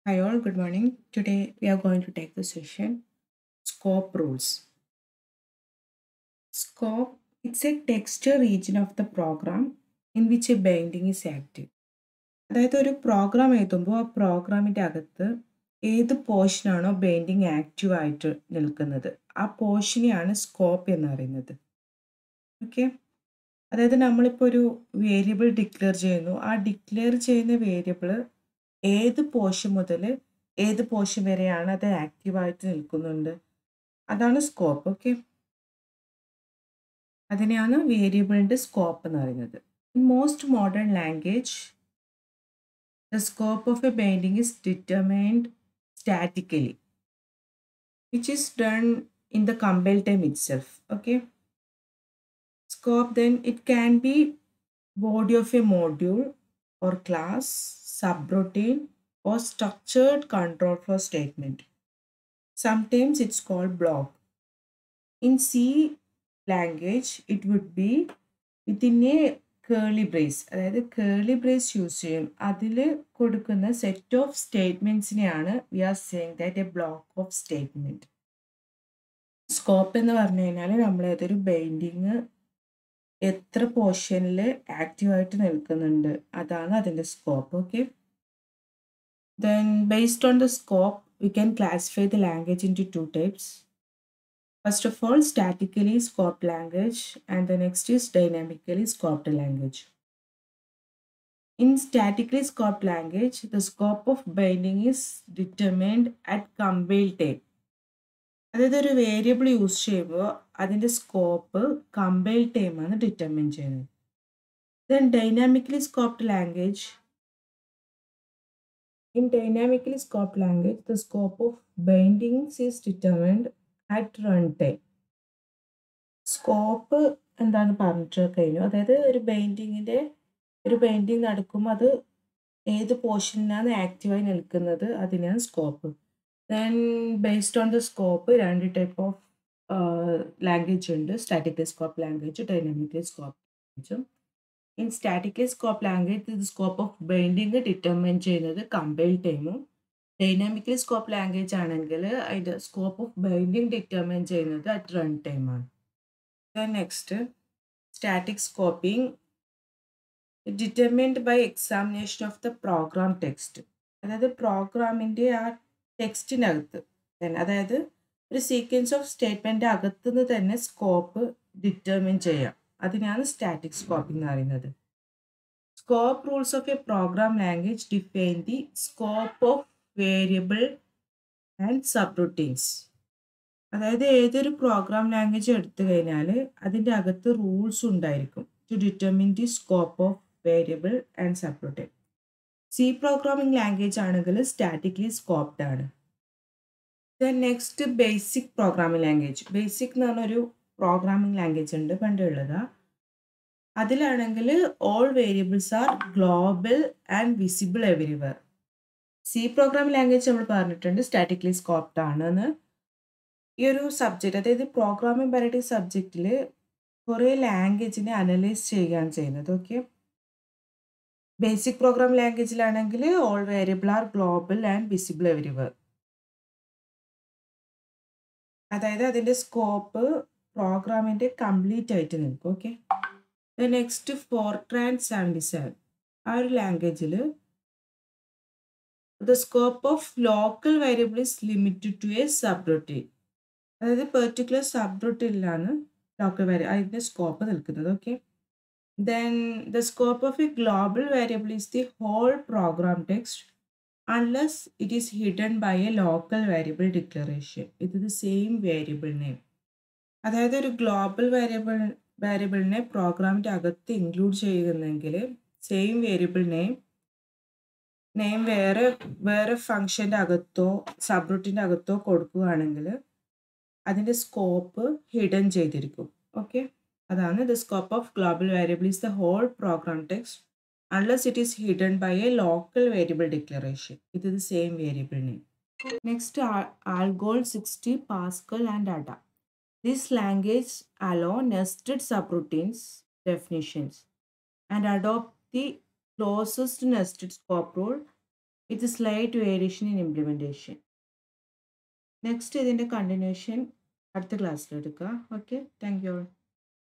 Hi all, good morning. Today we are going to take the session Scope Rules. Scope it's a texture region of the program in which a binding is active. അതായത് ഒരു programme എഴുതുമ്പോൾ ആ പ്രോഗ്രാമിൻ്റെ അകത്ത് ഏത് പോർഷനാണോ binding active ആയിട്ട് നിൽക്കുന്നത് ആ പോർഷനെയാണ് സ്കോപ്പ് എന്ന് പറയുന്നത് ഓക്കെ അതായത് നമ്മളിപ്പോൾ ഒരു വേരിയബിൾ ഡിക്ലെയർ ചെയ്യുന്നു ആ ഡിക്ലെയർ ചെയ്യുന്ന വേരിയബിൾ ഏത് പോർഷൻ മുതൽ ഏത് പോർഷൻ വരെയാണ് അത് ആക്റ്റീവായിട്ട് നിൽക്കുന്നുണ്ട് അതാണ് സ്കോപ്പ് ഓക്കെ അതിനെയാണ് വേരിയബിളിൻ്റെ സ്കോപ്പ് എന്ന് പറയുന്നത് in most modern language the scope of a binding is determined statically which is done in the compile time itself okay scope then it can be body of a module or class subroutine or structured control flow statement sometimes it's called block in c language it would be within a curly brace അതായത് curly brace use ചെയ്യും അതിൽ കൊടുക്കുന്ന set of സ്റ്റേറ്റ്മെൻറ്റ്സിനെയാണ് we are saying that a block of statement scope എന്ന് പറഞ്ഞു കഴിഞ്ഞാൽ നമ്മൾ ഏതൊരു ബൈൻഡിങ് എത്ര പോർഷനിൽ ആക്റ്റീവായിട്ട് നിൽക്കുന്നുണ്ട് അതാണ് അതിൻ്റെ scope okay then based on the scope we can classify the language into two types first of all statically scope language and the next is dynamically scoped language In statically scoped language, the scope of binding is determined at compile time. അതായത് ഒരു variable use ചെയ്യുമ്പോൾ അതിൻ്റെ scope compile ടൈമാണ് determine ചെയ്യുന്നത് then dynamically scoped language in dynamically scoped language the scope of bindings is determined at run time scope എന്താന്ന് പറഞ്ഞിട്ട് കഴിഞ്ഞു അതായത് ഒരു ബൈൻഡിങ്ങിൻ്റെ ഒരു ബൈൻഡിങ് നടക്കുമ്പോൾ അത് ഏത് പോർഷനിലാണ് ആക്റ്റീവായി നിൽക്കുന്നത് അതിനാണ് scope then based on the scope രണ്ട് ടൈപ്പ് ഓഫ് ലാംഗ്വേജ് ഉണ്ട് statical scope language dynamical scope ലാംഗ്വേജും ഇൻ സ്റ്റാറ്റിക്കൽ സ്കോപ്പ് ലാംഗ്വേജ് ഇത് സ്കോപ്പ് ഓഫ് ബൈൻഡിങ് ഡിറ്റർമിൻ ചെയ്യുന്നത് കമ്പൈൽ ടൈമും ഡൈനാമിക്കൽ സ്കോപ്പ് ലാംഗ്വേജ് ആണെങ്കിൽ അതിൻ്റെ സ്കോപ്പ് ഓഫ് ബൈൻഡിങ് ഡിറ്റർമിൻ ചെയ്യുന്നത് അറ്റ് റൺ ടൈമാണ് then next static scoping determined by examination of the program text അതായത് പ്രോഗ്രാമിൻ്റെ ആ ടെക്സ്റ്റിനകത്ത് തന്നെ അതായത് ഒരു സീക്വൻസ് ഓഫ് സ്റ്റേറ്റ്മെൻ്റ് അകത്തുനിന്ന് തന്നെ സ്കോപ്പ് ഡിറ്റർമിൻ ചെയ്യാം അതിനാണ് സ്റ്റാറ്റിക് സ്കോപ്പിംഗ് എന്ന് പറയുന്നത് scope rules of a program language define the scope of variable and subroutines അതായത് ഏതൊരു പ്രോഗ്രാം ലാംഗ്വേജ് എടുത്തു കഴിഞ്ഞാൽ അതിൻ്റെ അകത്ത് റൂൾസ് ഉണ്ടായിരിക്കും to determine the scope of variable and subroutine C programming language ആണെങ്കിൽ സ്റ്റാറ്റിക്കലി സ്കോപ്ഡ് ആണ് then next basic programming language basic എന്ന് പറഞ്ഞൊരു പ്രോഗ്രാമിംഗ് ലാംഗ്വേജ് ഉണ്ട് പണ്ടുള്ളതാ അതിലാണെങ്കിൽ all variables are global and visible everywhere C programming language നമ്മൾ പറഞ്ഞിട്ടുണ്ട് statically scoped ആണെന്ന് ഈ ഒരു സബ്ജക്റ്റ് അതായത് പ്രോഗ്രാമിംഗ് പറഞ്ഞിട്ട് സബ്ജക്റ്റിൽ കുറേ ലാംഗ്വേജിനെ അനലൈസ് ചെയ്യുകയാണ് ചെയ്യുന്നത് ഓക്കെ ബേസിക് പ്രോഗ്രാം ലാംഗ്വേജിലാണെങ്കിൽ all variable are global and visible everywhere അതായത് അതിൻ്റെ സ്കോപ്പ് പ്രോഗ്രാമിൻ്റെ കംപ്ലീറ്റ് ആയിട്ട് നിൽക്കും okay next Fortran seventy seven ആ ഒരു ലാംഗ്വേജിൽ the scope of local variable is limited to a subroutine അതായത് പെർട്ടിക്കുലർ സബ് റൊട്ടീനിലാണ് ലോക്കൽ വേരിയ അതിൻ്റെ സ്കോപ്പ് നിൽക്കുന്നത് okay then the scope of a global variable is the whole program text unless it is hidden by a local variable declaration with the same variable name അതായത് ഒരു global variable വേരിയബിളിനെ പ്രോഗ്രാമിൻ്റെ അകത്ത് include ചെയ്യുന്നെങ്കിൽ same variable name name വേറെ വേറെ ഫങ്ഷൻ്റെ അകത്തോ സബ്റൂട്ടിൻ്റെ അകത്തോ കൊടുക്കുകയാണെങ്കിൽ അതിൻ്റെ സ്കോപ്പ് ഹിഡൻ ചെയ്തിരിക്കും ഓക്കെ അതാണ് the scope of global variable is the whole program text unless it is hidden by a local variable declaration ഇത് the same variable name next Algol sixty Pascal and Ada this language allow nested subroutines definitions and adopt the closest nested scope rule with slight variation in implementation next ഇതിൻ്റെ continuation അടുത്ത ക്ലാസ്സിലെടുക്കുക okay thank you all